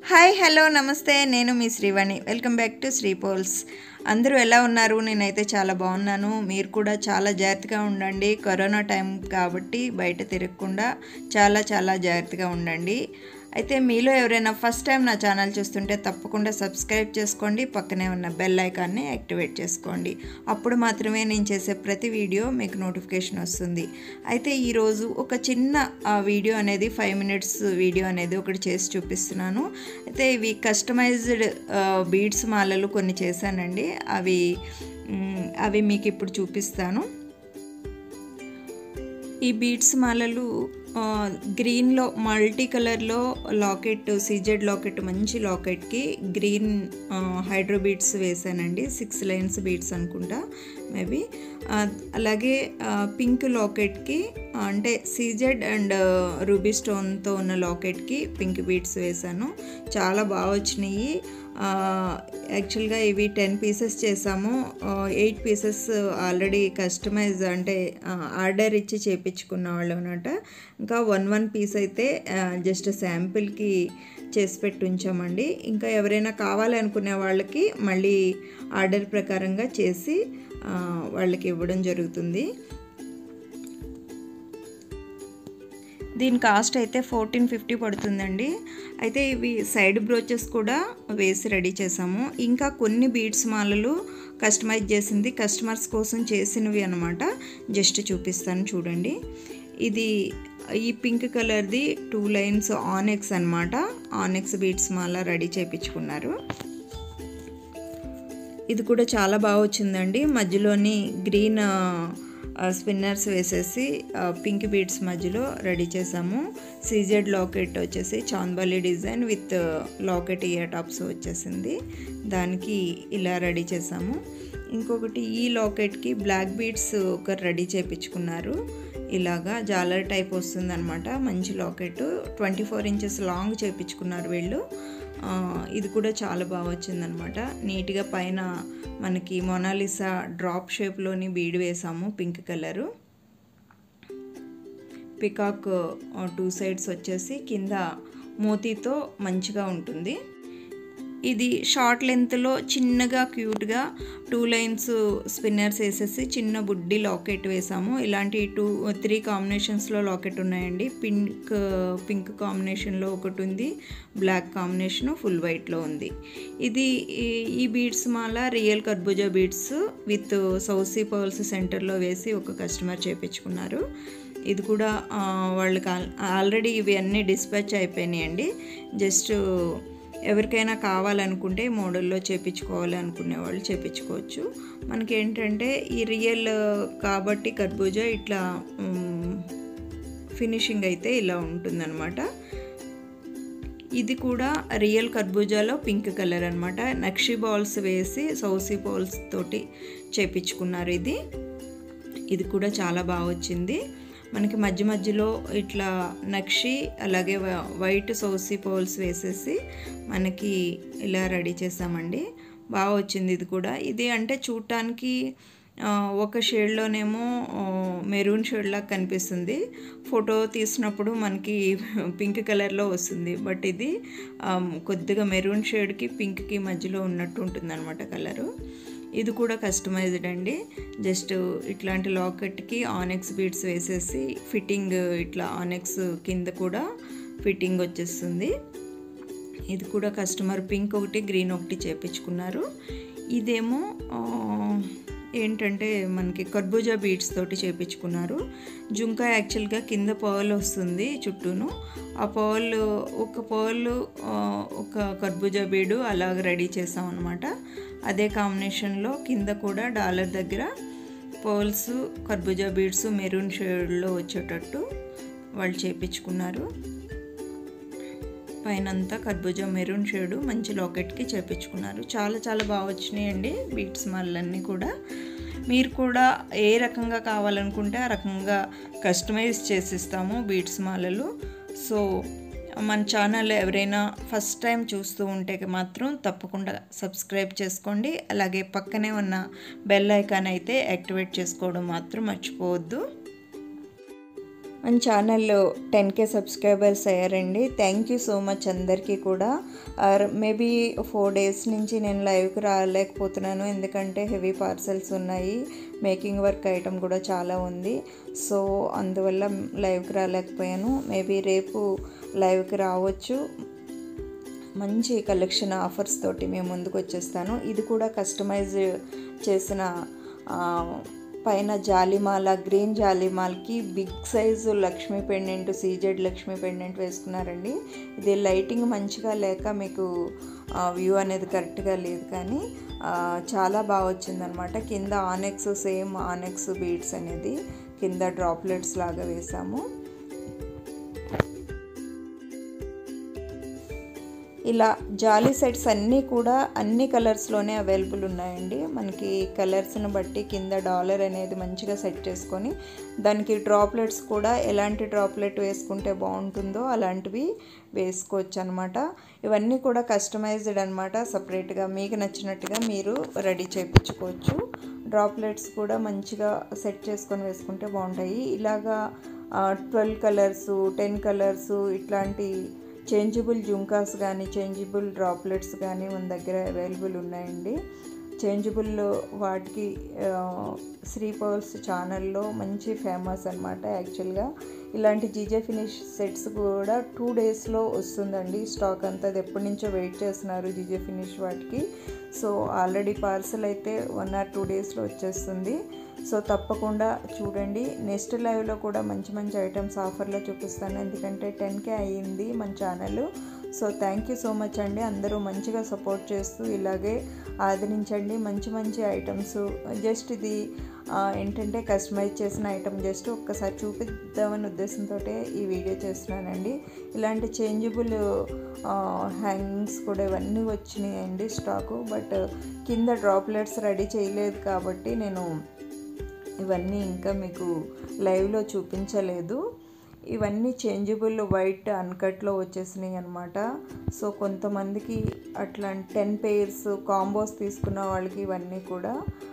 hi hello నమస్తే నేను మీ Srivani welcome back to Sri polls అందరూ ఎలా ఉన్నారు నేనైతే చాలా బాగున్నాను మీరు కూడా చాలా జాగ్రత్తగా ఉండండి కరోనా టైం కాబట్టి బయట తిరగకుండా చాలా చాలా జాగ్రత్తగా ఉండండి అయితే మీలో ఎవరైనా ఫస్ట్ టైం నా ఛానల్ చూస్తుంటే తప్పకుండా సబ్స్క్రైబ్ చేసుకోండి పక్కనే ఉన్న బెల్ ఐకాన్ని యాక్టివేట్ చేసుకోండి అప్పుడు మాత్రమే నేను చేసే ప్రతి వీడియో మీకు నోటిఫికేషన్ వస్తుంది అయితే ఈరోజు ఒక చిన్న ఆ, వీడియో అనేది ఫైవ్ మినిట్స్ వీడియో అనేది ఒకటి చేసి చూపిస్తున్నాను అయితే ఇవి కస్టమైజ్డ్ బీడ్స్ మాలలు కొన్ని చేశానండి అవి మ్, అవి మీకు ఇప్పుడు చూపిస్తాను ఈ బీడ్స్ మాలలు ఆ, గ్రీన్లో మల్టీ కలర్లో లాకెట్ సీజెడ్ లాకెట్ మంచి లాకెట్కి గ్రీన్ ఆ, హైడ్రో బీడ్స్ వేసానండి సిక్స్ లైన్స్ బీడ్స్ అనుకుంటా మేబీ ఆ, అలాగే ఆ, పింక్ లాకెట్కి అంటే సీజెడ్ అండ్ రూబీ స్టోన్తో ఉన్న లాకెట్కి పింక్ బీడ్స్ వేసాను చాలా బాగా వచ్చినాయి ఆ, యాక్చువల్గా ఇవి టెన్ పీసెస్ చేసాము ఎయిట్ పీసెస్ ఆల్రెడీ కస్టమైజ్ అంటే ఆ, ఆర్డర్ ఇచ్చి చేపించుకున్న వాళ్ళు అనమాట ఇంకా వన్ వన్ పీస్ అయితే ఆ, జస్ట్ శాంపిల్కి చేసి పెట్టి ఉంచామండి ఇంకా ఎవరైనా కావాలి అనుకునే వాళ్ళకి మళ్ళీ ఆర్డర్ ప్రకారంగా చేసి ఆ, వాళ్ళకి ఇవ్వడం జరుగుతుంది దీని కాస్ట్ అయితే ఫోర్టీన్ ఫిఫ్టీ పడుతుందండి అయితే ఇవి సైడ్ బ్రోచెస్ కూడా వేసి రెడీ చేసాము ఇంకా కొన్ని బీడ్స్ మాలలు కస్టమైజ్ చేసింది కస్టమర్స్ కోసం చేసినవి అనమాట జస్ట్ చూపిస్తాను చూడండి ఇది ఈ పింక్ కలర్ది టూ లైన్స్ ఆనెక్స్ అనమాట ఆనెక్స్ బీడ్స్ మాల రెడీ చేయించుకున్నారు ఇది కూడా చాలా బాగా వచ్చిందండి మధ్యలోని గ్రీన్ స్పిన్నర్స్ వేసేసి ఆ, పింక్ బీడ్స్ మధ్యలో రెడీ చేసాము సీజెడ్ లాకెట్ వచ్చేసి chandbali design with locket ear tops వచ్చేసింది దానికి ఇలా రెడీ చేసాము ఇంకొకటి ఈ లాకెట్కి బ్లాక్ బీడ్స్ ఒక రెడీ చేయించుకున్నారు ఇలాగా జాలర్ టైప్ వస్తుందన్నమాట మంచి locket twenty four inches long చేయించుకున్నారు వీళ్ళు ఆ, ఇది కూడా చాలా బాగా వచ్చిందనమాట నీట్గా పైన మనకి మొనాలిసా డ్రాప్ షేప్లోని బీడ్ వేసాము pink colour peacock two sides వచ్చేసి కింద మోతీతో మంచిగా ఉంటుంది ఇది షార్ట్ లెంత్లో చిన్నగా క్యూట్గా టూ లైన్స్ స్పిన్నర్స్ వేసేసి చిన్న బుడ్డి లాకెట్ వేసాము ఇలాంటి టూ త్రీ కాంబినేషన్స్లో లాకెట్ ఉన్నాయండి పింక్ పింక్ కాంబినేషన్లో ఒకటి ఉంది బ్లాక్ కాంబినేషన్ ఫుల్ వైట్లో ఉంది ఇది ఈ- ఈ బీడ్స్ మాల రియల్ కర్బూజా బీడ్స్ విత్ సౌసీ పర్ల్స్ సెంటర్లో వేసి ఒక కస్టమర్ చేపించుకున్నారు ఇది కూడా ఆ, వాళ్ళకి ఆల్- ఆల్రెడీ ఇవి అన్నీ డిస్పాచ్ అయిపోయినాయండి జస్ట్ ఎవరికైనా కావాలనుకుంటే ఈ మోడల్లో చేపించుకోవాలి అనుకునే వాళ్ళు చేపించుకోవచ్చు మనకి ఏంటంటే ఈ రియల్ కాబట్టి కర్బూజా ఇట్లా మ్, ఫినిషింగ్ అయితే ఇలా ఉంటుందన్నమాట ఇది కూడా రియల్ కర్బూజాలో పింక్ కలర్ అనమాట నక్షి బాల్స్ వేసి సౌసీ బాల్స్ తోటి చేపించుకున్నారు ఇది ఇది కూడా చాలా బాగా వచ్చింది మనకి మధ్య మధ్యలో ఇట్లా నక్షి అలాగే వ- వైట్ సౌసీ పోల్స్ వేసేసి మనకి ఇలా రెడీ చేసామండి బాగా వచ్చింది ఇది కూడా ఇది అంటే చూడటానికి ఆ, ఒక షేడ్లోనేమో మెరూన్ షేడ్ లాగా కనిపిస్తుంది ఫోటో తీసినప్పుడు మనకి పింక్ కలర్లో వస్తుంది బట్ ఇది ఆ, కొద్దిగా మెరూన్ షేడ్కి పింక్కి మధ్యలో ఉన్నట్టు ఉంటుంది అనమాట కలరు ఇది కూడా కస్టమైజ్డ్ అండి జస్ట్ ఇట్లాంటి లాకెట్కి ఆనెక్స్ బీడ్స్ వేసేసి ఫిట్టింగ్ ఇట్లా ఆనెక్స్ కింద కూడా ఫిట్టింగ్ వచ్చేస్తుంది ఇది కూడా కస్టమర్ పింక్ ఒకటి గ్రీన్ ఒకటి చేపించుకున్నారు ఇదేమో ఆ, ఏంటంటే మనకి కర్బూజా బీడ్స్ తోటి చేపించుకున్నారు జుంకా యాక్చువల్గా కింద పర్ల్ వస్తుంది చుట్టూను ఆ పర్ల్ ఒక పర్ల్ ఒక కర్బూజా బీడు అలాగ రెడీ చేసాం అనమాట అదే కాంబినేషన్లో కింద కూడా డాలర్ దగ్గర పర్ల్స్ కర్బూజా బీడ్స్ మెరూన్ షేడ్లో వచ్చేటట్టు వాళ్ళు చేపించుకున్నారు పైన అంతా కర్బూజా మెరూన్ షేడు మంచి లాకెట్కి చేపించుకున్నారు చాలా చాలా బాగా వచ్చినాయండి బీట్స్ మాలన్నీ కూడా మీరు కూడా ఏ రకంగా కావాలనుకుంటే ఆ రకంగా కస్టమైజ్ చేసిస్తాము బీట్స్ మాలలు సో మన ఛానల్ ఎవరైనా ఫస్ట్ టైం చూస్తూ ఉంటే మాత్రం తప్పకుండా సబ్స్క్రైబ్ చేసుకోండి అలాగే పక్కనే ఉన్న బెల్ ఐకాన్ అయితే యాక్టివేట్ చేసుకోవడం మాత్రం మర్చిపోవద్దు మన ఛానల్లో టెన్ కే సబ్స్క్రైబర్స్ అయ్యారండి థ్యాంక్ యూ సో మచ్ అందరికీ కూడా మేబీ ఫోర్ డేస్ నుంచి నేను లైవ్కి రాలేకపోతున్నాను ఎందుకంటే హెవీ పార్సల్స్ ఉన్నాయి మేకింగ్ వర్క్ ఐటమ్ కూడా చాలా ఉంది సో అందువల్ల లైవ్కి రాలేకపోయాను మేబీ రేపు లైవ్కి రావచ్చు మంచి కలెక్షన్ ఆఫర్స్ తోటి మేము ముందుకు వచ్చేస్తాను ఇది కూడా కస్టమైజ్ చేసిన ఆ, పైన జాలిమాల గ్రీన్ జాలిమాల్కి big size Lakshmi pendant CZ Lakshmi pendant వేసుకున్నారండి ఇది లైటింగ్ మంచిగా లేక మీకు వ్యూ అనేది కరెక్ట్గా లేదు కానీ ఆ, చాలా బాగా వచ్చిందనమాట కింద ఆనెక్స్ సేమ్ ఆనెక్స్ బీడ్స్ అనేది కింద డ్రాప్లెట్స్ లాగా వేసాము ఇలా జాలీ సెట్స్ అన్నీ కూడా అన్ని కలర్స్లోనే అవైలబుల్ ఉన్నాయండి మనకి కలర్స్ని బట్టి కింద డాలర్ అనేది మంచిగా సెట్ చేసుకొని దానికి డ్రాప్లెట్స్ కూడా ఎలాంటి డ్రాప్లెట్ వేసుకుంటే బాగుంటుందో అలాంటివి వేసుకోవచ్చు అనమాట ఇవన్నీ కూడా కస్టమైజ్డ్ అనమాట సపరేట్గా మీకు నచ్చినట్టుగా మీరు రెడీ చేయించుకోవచ్చు డ్రాప్లెట్స్ కూడా మంచిగా సెట్ చేసుకొని వేసుకుంటే బాగుంటాయి ఇలాగా ట్వెల్వ్ కలర్స్ టెన్ కలర్స్ ఇట్లాంటి చేంజబుల్ జుంకాస్ కానీ చేంజబుల్ డ్రాప్లెట్స్ కానీ మన దగ్గర అవైలబుల్ ఉన్నాయండి చేంజబుల్ వాటికి ఆ, శ్రీ పర్ల్స్ ఛానల్లో మంచి ఫేమస్ అనమాట యాక్చువల్గా ఇలాంటి జీజే ఫినిష్ సెట్స్ కూడా టూ డేస్లో వస్తుందండి స్టాక్ అంతా అది ఎప్పటి నుంచో వెయిట్ చేస్తున్నారు జీజే ఫినిష్ వాటికి సో ఆల్రెడీ పార్సల్ అయితే వన్ ఆర్ టూ డేస్లో వచ్చేస్తుంది సో తప్పకుండా చూడండి నెక్స్ట్ లైవ్లో కూడా మంచి మంచి ఐటమ్స్ ఆఫర్లో చూపిస్తాను ఎందుకంటే టెన్కే అయ్యింది మన channel so thank you so much అండి అందరూ మంచిగా సపోర్ట్ చేస్తూ ఇలాగే ఆదరించండి మంచి మంచి ఐటమ్స్ జస్ట్ ఇది ఆ, ఏంటంటే కస్టమైజ్ చేసిన ఐటమ్ జస్ట్ ఒక్కసారి చూపిద్దామనే ఉద్దేశంతో ఈ వీడియో చేస్తున్నానండి ఇలాంటి చేంజబుల్ హ్యాంగింగ్స్ కూడా ఇవన్నీ వచ్చినాయండి స్టాకు బట్ కింద డ్రాప్లెట్స్ రెడీ చేయలేదు కాబట్టి నేను ఇవన్నీ ఇంకా మీకు లైవ్లో చూపించలేదు ఇవన్నీ చేంజబుల్ వైట్ అన్కట్లో వచ్చేసినాయి అనమాట సో కొంతమందికి అట్లా టెన్ పెయిర్స్ కాంబోస్ తీసుకున్న వాళ్ళకి ఇవన్నీ కూడా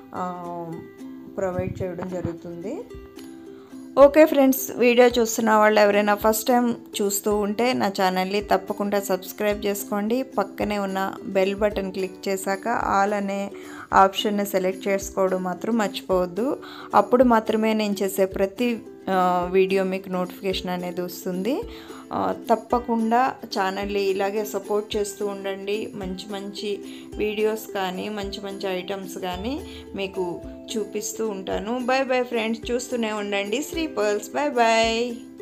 ప్రొవైడ్ చేయడం జరుగుతుంది ఓకే ఫ్రెండ్స్ వీడియో చూస్తున్న వాళ్ళు ఎవరైనా ఫస్ట్ టైం చూస్తూ ఉంటే నా ఛానల్ని తప్పకుండా సబ్స్క్రైబ్ చేసుకోండి పక్కనే ఉన్న బెల్ బటన్ క్లిక్ చేశాక ఆల్ అనే ఆప్షన్ని సెలెక్ట్ చేసుకోవడం మాత్రం మర్చిపోవద్దు అప్పుడు మాత్రమే నేను చేసే ప్రతి ఆ, వీడియో మీకు నోటిఫికేషన్ అనేది వస్తుంది ఆ, తప్పకుండా ఛానల్ని ఇలాగే సపోర్ట్ చేస్తూ ఉండండి మంచి మంచి వీడియోస్ కానీ మంచి మంచి ఐటమ్స్ కానీ మీకు చూపిస్తూ ఉంటాను బాయ్ బాయ్ ఫ్రెండ్స్ చూస్తూనే ఉండండి శ్రీ పర్ల్స్ బాయ్ బాయ్